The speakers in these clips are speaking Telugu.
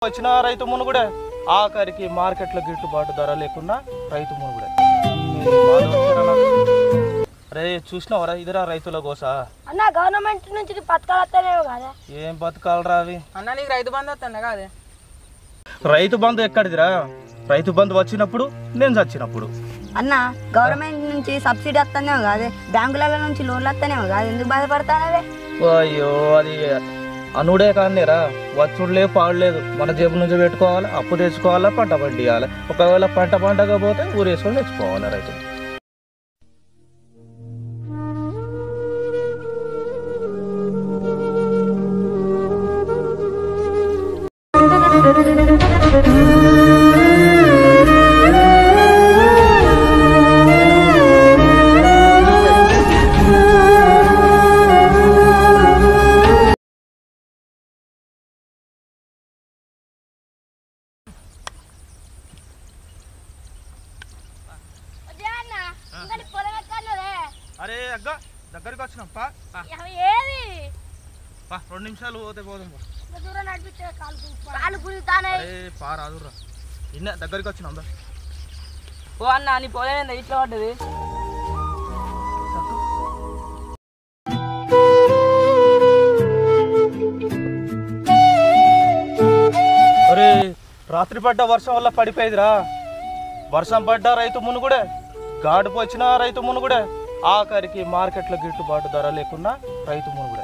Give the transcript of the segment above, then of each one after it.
వచ్చిన రైతు మునుగుడే ఆఖరికి మార్కెట్లో గిట్టుబాటు ధర లేకున్నా రైతు మునుగుడే అరే చూసినావరా ఇదిరా రైతుల కోసా అన్న గవర్నమెంట్ నుంచి పథకాలు వస్తానేమో కదా ఏం బతకాలరా అవి అన్న నీకు రైతు బంధు వస్తుందా కాదే రైతు బంధు ఎక్కడిదిరా రైతు బంధు వచ్చినప్పుడు నేను చచ్చినప్పుడు అన్న గవర్నమెంట్ నుంచి సబ్సిడీ వస్తానేమో కాదే బ్యాంకుల నుంచి లోన్లు వస్తానేమో కాదు ఎందుకు బాధపడతానవే అయ్యో అది అనుడే కానీరా వచ్చుడులే పాడలేదు మన జేబు నుంచి పెట్టుకోవాలి అప్పు తెచ్చుకోవాలా పంట పండియాలి ఒకవేళ పంట పండకపోతే ఊరేసుకొని తెచ్చుకోవాలి రైతు పొలం ఎక్కడదే అరే అగ్గ దగ్గరికి వచ్చినాం పా ఏది పా రెండు నిమిషాలు పోతే పోదాం పా. ఇంత దూరం నడిపిస్తే కాలు కాలు గురితానే అరే పా రాదురా ఇన్న దగ్గరికి వచ్చినాం దా ఓ అన్న నీ పొలం ఏందా ఇట్లా పడ్డది అరే రాత్రి పడ్డ వర్షం వల్ల పడిపోయేదిరా వర్షం పడ్డ రైతు మునుగుడే గాడుపు వచ్చిన రైతు మునుగుడే ఆఖరికి మార్కెట్లో గిట్టుబాటు ధర లేకున్నా రైతు మునుగుడే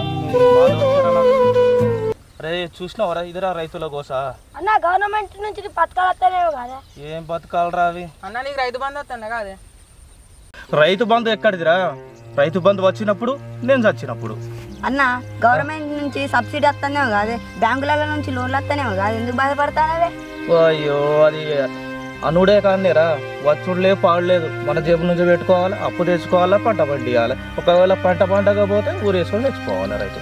అరే చూసినావరా ఇదిరా రైతుల కోసా అన్న గవర్నమెంట్ నుంచి పథకాలు వస్తానేమో కదా ఏం బతకాలరా అవి అన్న నీకు రైతు బంధు వస్తుందా కాదే రైతు బంధు ఎక్కడిదిరా రైతు బంధు వచ్చినప్పుడు నేను చచ్చినప్పుడు అన్న గవర్నమెంట్ నుంచి సబ్సిడీ వస్తానేమో కాదే బ్యాంకుల నుంచి లోన్లు వస్తానేమో కాదు ఎందుకు బాధపడతానవే అయ్యో అది అనుడే కానీరా వచ్చుడులే పాడలేదు మన జేబు నుంచి పెట్టుకోవాలి అప్పు తెచ్చుకోవాలా పంట పండియాలి ఒకవేళ పంట పండకపోతే ఊరేసుకొని తెచ్చుకోవాలి రైతు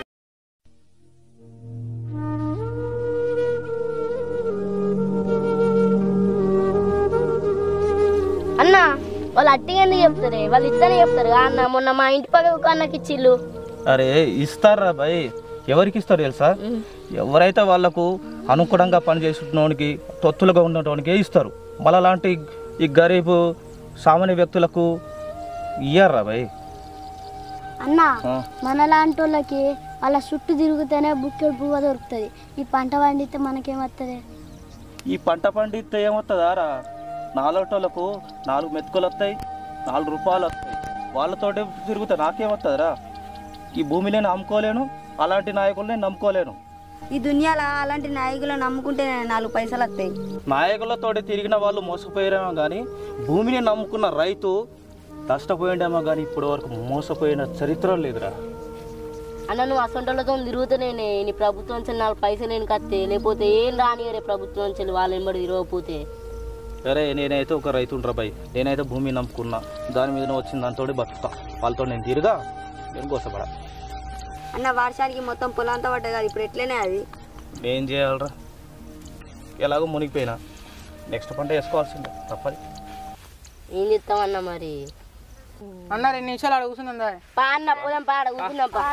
అన్న వాళ్ళు అట్టిగా ఎందుకు చెప్తారే వాళ్ళు ఇద్దరే చెప్తారు కదా అన్న మొన్న మా ఇంటి పక్క అన్నకి ఇచ్చిల్లు అరే ఇస్తారా భయ్ ఎవరికి ఇస్తారు తెలుసా ఎవరైతే వాళ్ళకు అనుకూలంగా పనిచేసేటోనికి తొత్తులుగా ఉండటానికే ఇస్తారు మళ్ళా లాంటి ఈ గరీబు సామాన్య వ్యక్తులకు ఇయ్యారా భయ్ అన్న ఆ. మనలాంటి వాళ్ళకి వాళ్ళ చుట్టూ తిరిగితేనే బుక్కెడు పువ్వు దొరుకుతుంది ఈ పంట పండితే మనకేమవుతుంది ఈ పంట పండితే ఏమవుతుందా రా నాలుగోటోళ్ళకు నాలుగు మెతుకులు వస్తాయి నాలుగు రూపాయలు వస్తాయి వాళ్ళతోటి తిరుగుతా నాకేమవుతుందిరా ఈ భూమిని నేను నమ్ముకోలేను అలాంటి నాయకుల్ని నేను నమ్ముకోలేను ఈ దునియాలో అలాంటి నాయకులను నమ్ముకుంటే నాలుగు పైసలు వస్తాయి నాయకులతోటి తిరిగిన వాళ్ళు మోసపోయారేమో కానీ భూమిని నమ్ముకున్న రైతు నష్టపోయిండేమో కానీ ఇప్పటి వరకు మోసపోయిన చరిత్ర లేదురా అన్న నువ్వు అసంటోళ్ళతో తిరుగుతూనే నీ ప్రభుత్వం నుంచి నాలుగు పైసలు నేను కత్తే లేకపోతే ఏం రానియరే ప్రభుత్వం నుంచి వాళ్ళు వెంబడి తిరగకపోతే అరే నేనైతే ఒక రైతు ఉండరా భయ్ నేనైతే భూమిని నమ్ముకున్నా దాని మీద వచ్చిన దాంతో బతుకుతా వాళ్ళతో నేను తిరిగా నేను కోసపడా అన్న వర్షానికి మొత్తం పొలం అంతా పడ్డది కదా ఇప్పుడు ఎట్లనే అది ఏం చేయాలరా ఎలాగో మునిగిపోయినా నెక్స్ట్ పంట వేసుకోవాల్సిందే తప్పది ఏం చెప్తామన్న మరి అన్న రెండు నిమిషాలు అక్కడ కూర్చుందా పా అన్న పోదాం పాడ కూర్చుందాం పా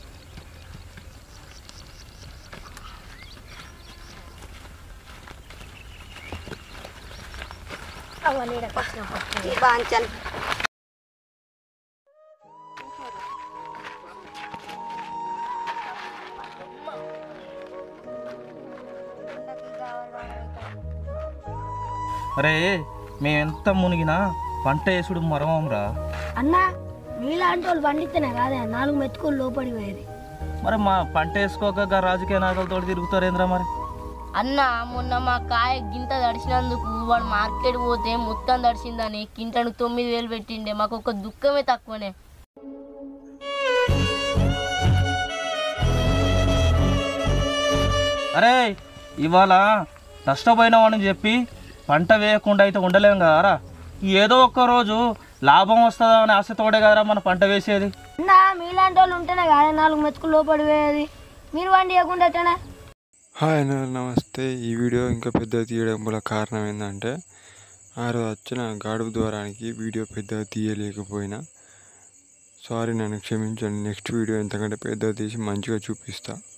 బాంచన్ అరే మేమెంత మునిగినా పంట వేసుడు మరమంరా అన్న మీలాంటి వాళ్ళు పండితేనే కాదే నాలుగు మెతుకులు లోపడి పోయేది మరి మా పంట వేసుకోక గా రాజకీయ నాయకులతో తిరుగుతారేంద్రా మరి అన్న మొన్న మా కాయ గింత దడిచినందుకు వాడు మార్కెట్ పోతే మొత్తం దడిచిందని కింటను తొమ్మిది వేలు పెట్టిండే మాకు ఒక దుఃఖమే తక్కువనే అరే ఇవాళ నష్టపోయిన వాడిని చెప్పి పంట వేయకుండా అయితే ఉండలేం కదరా ఏదో ఒక్క రోజు లాభం వస్తుందా అనే ఆశతోడే కదరా మన పంట వేసేది అన్న మీలాంటి వాళ్ళు ఉంటేనే కాదే నాలుగు మెతుకులు లోపడి పోయేది మీరు వండి ఇవ్వకుండా ఎట్టనే హాయ్ అన్న నమస్తే ఈ వీడియో ఇంకా పెద్దగా తీయడం వల్ల కారణం ఏంటంటే ఆ రోజు వచ్చిన గాడుపు ద్వారానికి వీడియో పెద్దగా తీయలేకపోయినా సారీ నన్ను క్షమించండి నెక్స్ట్ వీడియో ఎంతకంటే పెద్దగా తీసి మంచిగా చూపిస్తా